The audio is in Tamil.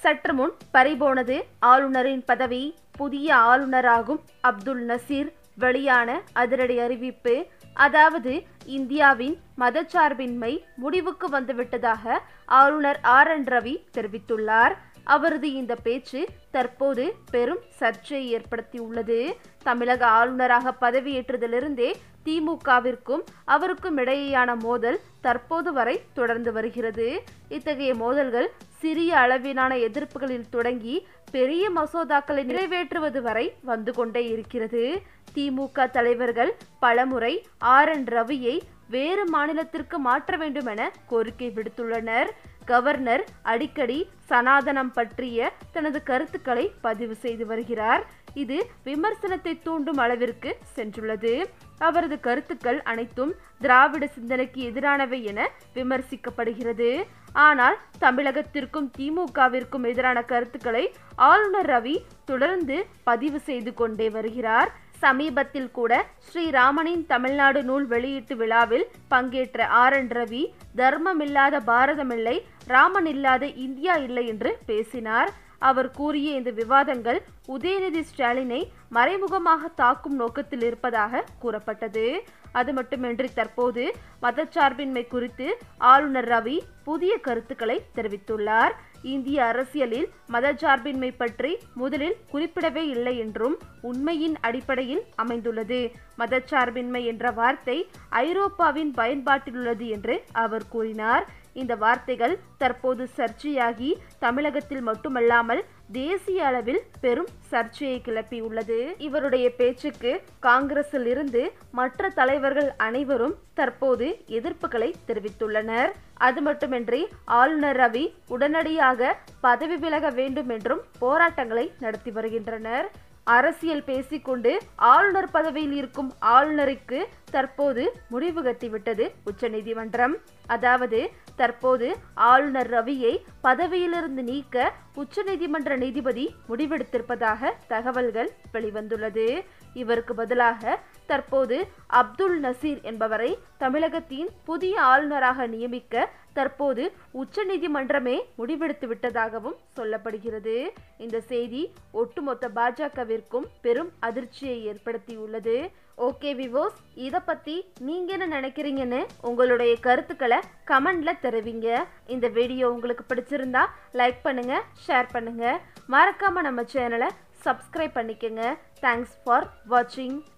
சற்று முன் பறிபோனது ஆளுநரின் பதவி புதிய ஆளுநராகும் அப்துல் நசீர் வெளியான அதிரடி அறிவிப்பு அதாவது இந்தியாவின் மதச்சார்பின்மை முடிவுக்கு வந்துவிட்டதாக ஆளுநர் ஆர் என் ரவி தெரிவித்துள்ளார் அவரது இந்த பேச்சு தற்போது பெரும் சர்ச்சையை ஏற்படுத்தியுள்ளது தமிழக ஆளுநராக பதவியேற்றதிலிருந்தே திமுகவிற்கும் அவருக்கும் இடையேயான மோதல் தற்போது வரை தொடர்ந்து வருகிறது இத்தகைய மோதல்கள் சிறிய அளவிலான எதிர்ப்புகளில் தொடங்கி பெரிய மசோதாக்களை நிறைவேற்றுவது வரை வந்து கொண்டே இருக்கிறது திமுக தலைவர்கள் பலமுறை ஆர் என் ரவியை வேறு மாநிலத்திற்கு மாற்ற வேண்டும் என கோரிக்கை விடுத்துள்ளனர் கவர்னர் அடிக்கடி சனாதனம் பற்றிய தனது கருத்துக்களை பதிவு செய்து வருகிறார் இது விமர்சனத்தை தூண்டும் அளவிற்கு சென்றுள்ளது அவரது கருத்துக்கள் அனைத்தும் திராவிட சிந்தனைக்கு எதிரானவை என விமர்சிக்கப்படுகிறது ஆனால் தமிழகத்திற்கும் திமுகவிற்கும் எதிரான கருத்துக்களை ஆளுநர் ரவி தொடர்ந்து பதிவு செய்து கொண்டே வருகிறார் சமீபத்தில் கூட ஸ்ரீராமனின் தமிழ்நாடு நூல் வெளியீட்டு விழாவில் பங்கேற்ற ஆர் என் ரவி தர்மமில்லாத பாரதமில்லை ராமன் இல்லாத இந்தியா இல்லை என்று பேசினார் அவர் கூறிய இந்த விவாதங்கள் உதயநிதி ஸ்டாலினை மறைமுகமாக தாக்கும் நோக்கத்தில் இருப்பதாக கூறப்பட்டது அது மட்டுமின்றி தற்போது மதச்சார்பின்மை குறித்து ஆளுநர் ரவி புதிய கருத்துக்களை தெரிவித்துள்ளார் இந்திய அரசியலில் மதச்சார்பின்மை பற்றி முதலில் குறிப்பிடவே இல்லை என்றும் உண்மையின் அடிப்படையில் அமைந்துள்ளது மதச்சார்பின்மை என்ற வார்த்தை ஐரோப்பாவின் பயன்பாட்டில் உள்ளது என்று அவர் கூறினார் இந்த வார்த்தைகள் தற்போது சர்ச்சையாகி தமிழகத்தில் மட்டுமல்லாமல் தேசிய அளவில் பெரும் சர்ச்சையை கிளப்பியுள்ளது இவருடைய பேச்சுக்கு காங்கிரஸில் இருந்து மற்ற தலைவர்கள் அனைவரும் தற்போது எதிர்ப்புகளை தெரிவித்துள்ளனர் அது மட்டுமின்றி ஆளுநர் ரவி உடனடியாக பதவி விலக வேண்டும் என்றும் போராட்டங்களை நடத்தி வருகின்றனர் அரசியல் பேசிக்கொண்டு ஆளுநர் பதவியில் இருக்கும் ஆளுநருக்கு தற்போது முடிவு கட்டிவிட்டது உச்சநீதிமன்றம் அதாவது தற்போது ஆளுநர் ரவியை பதவியிலிருந்து நீக்க உச்சநீதிமன்ற நீதிபதி முடிவெடுத்திருப்பதாக தகவல்கள் வெளிவந்துள்ளது இவருக்கு பதிலாக தற்போது அப்துல் நசீர் என்பவரை தமிழகத்தின் புதிய ஆளுநராக நியமிக்க தற்போது உச்சநீதிமன்றமே முடிவெடுத்து விட்டதாகவும் சொல்லப்படுகிறது இந்த செய்தி ஒட்டுமொத்த பாஜகவிற்கும் பெரும் அதிர்ச்சியை ஏற்படுத்தியுள்ளது ஓகே விவோஸ் இதை பத்தி நீங்க என்ன நினைக்கிறீங்கன்னு உங்களுடைய கருத்துக்களை கமெண்ட்ல தெரிவிங்க இந்த வீடியோ உங்களுக்கு பிடிச்சிருந்தா லைக் பண்ணுங்க ஷேர் பண்ணுங்க மறக்காம நம்ம சேனலை சப்ஸ்கிரைப் பண்ணிக்கங்க தேங்க்ஸ் ஃபார் வாட்சிங்